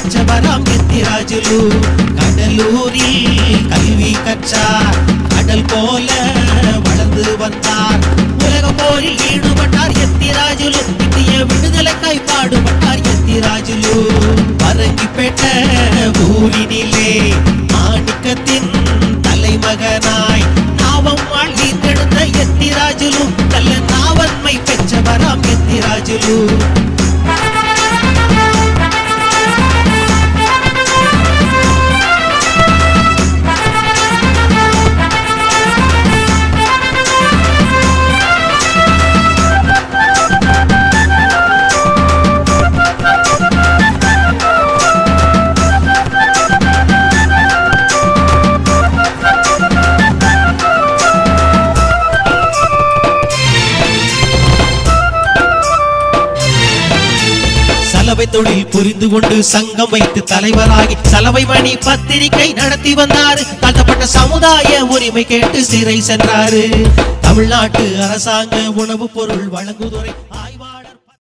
பெற்றவராம் எத்திராஜுலு கடலூரில் கல்வி கற்றார் கடல் போல வளர்ந்து வந்தார் உலக போரில் ஈடுபட்டார் எத்திராஜுலு இந்திய விடுதலைக்காய் பாடுபட்டார் எத்திராஜுலு பரங்கிப்பேட்ட ஊரினிலே மாணிக்கத்தின் தலைமகனாய் நாவம் வாழ்வி தெழுந்த எத்திராஜுலு நல்ல நாவன்மை பெற்றவராம் எத்திராஜுலு சலவை தொழில் புரிந்து கொண்டு சங்கம் வைத்து தலைவராகி சலவை மணி பத்திரிகை நடத்தி வந்தாரு தாழ்த்தப்பட்ட சமுதாய உரிமை கேட்டு சிறை சென்றாரு தமிழ்நாட்டு அரசாங்க உணவுப் பொருள் வழங்குதுறை